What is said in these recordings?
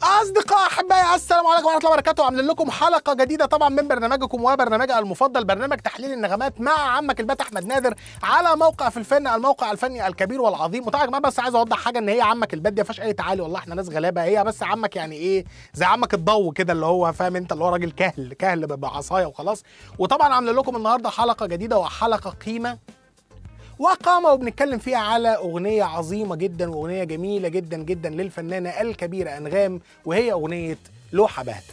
اصدقاء احبائي السلام عليكم ورحمه الله وبركاته عاملين لكم حلقه جديده طبعا من برنامجكم وبرنامجها المفضل برنامج تحليل النغمات مع عمك البات احمد نادر على موقع في الفن الموقع الفني الكبير والعظيم وطبعا يا جماعه بس عايز اوضح حاجه ان هي عمك البات دي ما فيهاش اي تعالي والله احنا ناس غلابه هي بس عمك يعني ايه زي عمك الضو كده اللي هو فاهم انت اللي هو راجل كهل كهل بعصايه وخلاص وطبعا عاملين لكم النهارده حلقه جديده وحلقه قيمه وقامة وبنتكلم فيها على أغنية عظيمة جدا وأغنية جميلة جدا جدا للفنانة الكبيرة أنغام وهي أغنية لوحة باهتة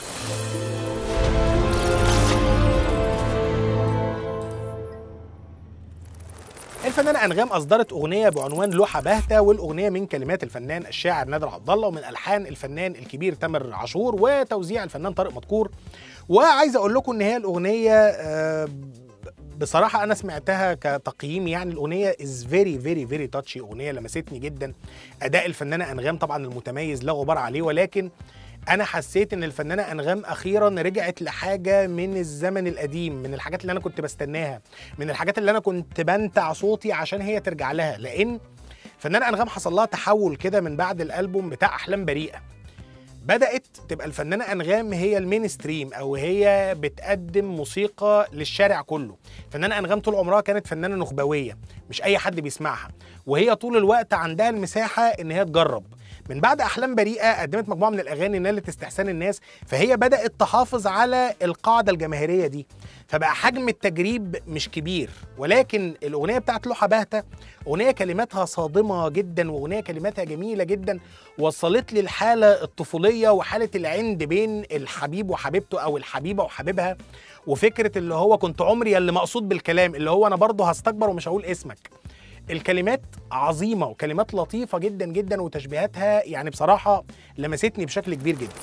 الفنانة أنغام أصدرت أغنية بعنوان لوحة باهتة والأغنية من كلمات الفنان الشاعر نادر عبد الله ومن ألحان الفنان الكبير تامر عاشور وتوزيع الفنان طارق مدكور وعايز أقول لكم إن هي الأغنية آه بصراحة أنا سمعتها كتقييم يعني الأغنية از فيري فيري فيري تاتشي أغنية لمستني جدا أداء الفنانة أنغام طبعا المتميز لا غبار عليه ولكن أنا حسيت إن الفنانة أنغام أخيرا رجعت لحاجة من الزمن القديم من الحاجات اللي أنا كنت بستناها من الحاجات اللي أنا كنت بنتع صوتي عشان هي ترجع لها لأن الفنانة أنغام حصل لها تحول كده من بعد الألبوم بتاع أحلام بريئة بدأت تبقى الفنانة أنغام هي المين ستريم أو هي بتقدم موسيقى للشارع كله الفنانة أنغام طول عمرها كانت فنانة نخبوية مش أي حد بيسمعها وهي طول الوقت عندها المساحة إن هي تجرب من بعد أحلام بريئة قدمت مجموعة من الأغاني نالت استحسان الناس فهي بدأت تحافظ على القاعدة الجماهيرية دي فبقى حجم التجريب مش كبير ولكن الأغنية بتاعت لوحة باهتة أغنية كلماتها صادمة جدا وأغنية كلماتها جميلة جدا وصلت لي الحالة الطفولية وحالة العند بين الحبيب وحبيبته أو الحبيبة وحبيبها وفكرة اللي هو كنت عمري اللي مقصود بالكلام اللي هو أنا برضه هستكبر ومش هقول اسمك الكلمات عظيمة وكلمات لطيفة جدا جدا وتشبيهاتها يعني بصراحة لمستني بشكل كبير جدا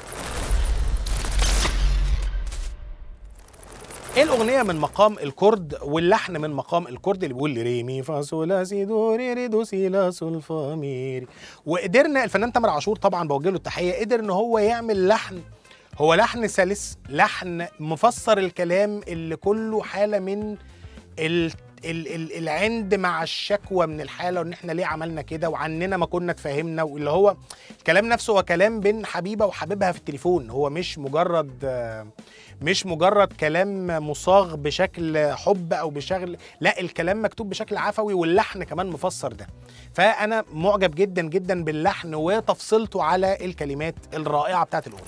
الأغنية من مقام الكرد واللحن من مقام الكرد اللي بيقول لي ري مي فا سو لا سي دو ري ري دو سي لا سول فا مي ري وقدرنا الفنان تامر عاشور طبعا بوجه له التحية قدر ان هو يعمل لحن هو لحن سلس لحن مفسر الكلام اللي كله حالة من ال ال ال العند مع الشكوى من الحاله وان احنا ليه عملنا كده وعننا ما كنا اتفاهمنا واللي هو الكلام نفسه هو كلام بين حبيبه وحبيبها في التليفون هو مش مجرد مش مجرد كلام مصاغ بشكل حب او بشكل لا الكلام مكتوب بشكل عفوي واللحن كمان مفسر ده فانا معجب جدا جدا باللحن وتفصيلته على الكلمات الرائعه بتاعت الاغنيه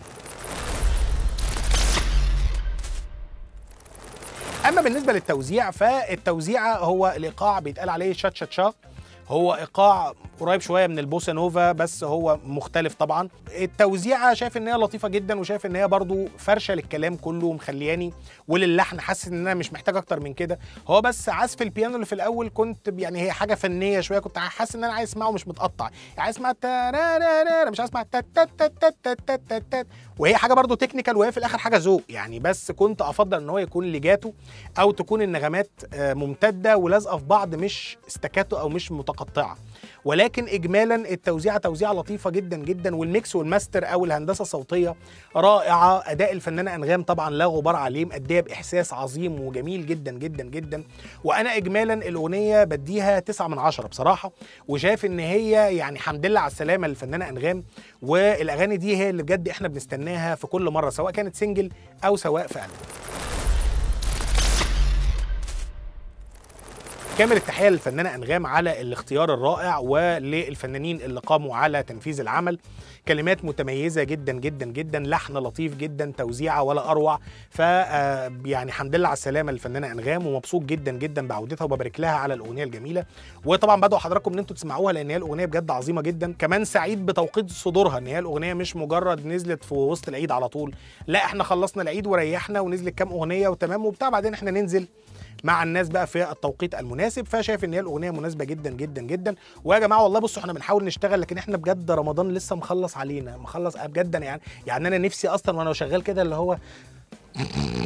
اما بالنسبه للتوزيع فالتوزيع هو الايقاع بيتقال عليه شات شات شا هو ايقاع قريب شويه من البوسا نوفا بس هو مختلف طبعا التوزيعه شايف ان هي لطيفه جدا وشايف ان هي برضو فرشه للكلام كله ومخلياني وللحن حاسس ان انا مش محتاج اكتر من كده هو بس عزف البيانو اللي في الاول كنت يعني هي حاجه فنيه شويه كنت حاسس ان انا عايز اسمعه مش متقطع يعني عايز اسمع مش عايز اسمع وهي حاجه برضو تكنيكال وهي في الاخر حاجه ذوق يعني بس كنت افضل ان هو يكون لجاتو او تكون النغمات ممتده ولازقه في بعض مش استكاتو او مش متقطعه ولكن اجمالا التوزيعه توزيعه لطيفه جدا جدا والميكس والماستر او الهندسه الصوتيه رائعه اداء الفنانه انغام طبعا لا غبار عليه مأديه باحساس عظيم وجميل جدا جدا جدا وانا اجمالا الاغنيه بديها 9 من 10 بصراحه وشايف ان هي يعني حمد لله على السلامه للفنانه انغام والاغاني دي هي اللي بجد احنا بنستناها في كل مره سواء كانت سنجل او سواء في ألبوم كامل التحيه للفنانه انغام على الاختيار الرائع وللفنانين اللي قاموا على تنفيذ العمل كلمات متميزه جدا جدا جدا لحن لطيف جدا توزيعه ولا اروع ف يعني الحمد لله على السلامه للفنانه انغام ومبسوط جدا جدا بعودتها وببارك لها على الاغنيه الجميله وطبعا بدعو حضراتكم ان انتم تسمعوها لان هي الاغنيه بجد عظيمه جدا كمان سعيد بتوقيت صدورها ان هي الاغنيه مش مجرد نزلت في وسط العيد على طول لا احنا خلصنا العيد وريحنا ونزلت كام اغنيه وتمام وبتاع بعدين احنا ننزل مع الناس بقى في التوقيت المناسب فشايف ان هي الاغنيه مناسبه جدا جدا جدا ويا جماعه والله بصوا احنا بنحاول نشتغل لكن احنا بجد رمضان لسه مخلص علينا مخلص بجد يعني يعني انا نفسي اصلا وانا شغال كده اللي هو